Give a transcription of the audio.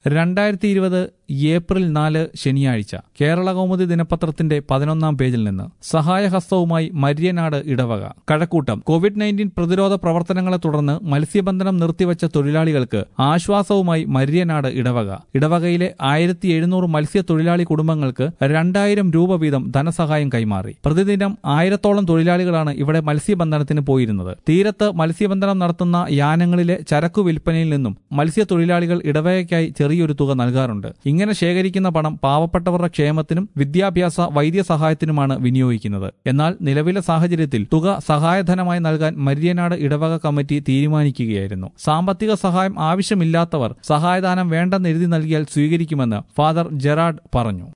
രണ്ടായിരത്തി ഇരുപത് ഏപ്രിൽ നാല് ശനിയാഴ്ച കേരള കൗമുദി ദിനപത്രത്തിന്റെ പതിനൊന്നാം പേജിൽ നിന്ന് സഹായഹസ്തവുമായി മര്യനാട് ഇടവക കഴക്കൂട്ടം കോവിഡ് നയൻറ്റീൻ പ്രതിരോധ പ്രവർത്തനങ്ങളെ തുടർന്ന് മത്സ്യബന്ധനം നിർത്തിവച്ച തൊഴിലാളികൾക്ക് ആശ്വാസവുമായി മര്യനാട് ഇടവക ഇടവകയിലെ ആയിരത്തി എഴുന്നൂറ് മത്സ്യത്തൊഴിലാളി കുടുംബങ്ങൾക്ക് രണ്ടായിരം രൂപ വീതം ധനസഹായം കൈമാറി പ്രതിദിനം ആയിരത്തോളം തൊഴിലാളികളാണ് ഇവിടെ മത്സ്യബന്ധനത്തിന് പോയിരുന്നത് തീരത്ത് മത്സ്യബന്ധനം നടത്തുന്ന യാനങ്ങളിലെ ചരക്കു വിൽപ്പനയിൽ നിന്നും മത്സ്യത്തൊഴിലാളികൾ ഇടവകയ്ക്കായി ചെറിയൊരു തുക നൽകാറുണ്ട് ഇങ്ങനെ ശേഖരിക്കുന്ന പണം പാവപ്പെട്ടവരുടെ ക്ഷേമത്തിനും വിദ്യാഭ്യാസ വൈദ്യസഹായത്തിനുമാണ് വിനിയോഗിക്കുന്നത് എന്നാൽ നിലവിലെ സാഹചര്യത്തിൽ തുക സഹായധനമായി നൽകാൻ മര്യനാട് ഇടവക കമ്മിറ്റി തീരുമാനിക്കുകയായിരുന്നു സാമ്പത്തിക സഹായം ആവശ്യമില്ലാത്തവർ സഹായദാനം വേണ്ടെന്ന് എഴുതി നൽകിയാൽ സ്വീകരിക്കുമെന്ന് ഫാദർ ജെറാഡ് പറഞ്ഞു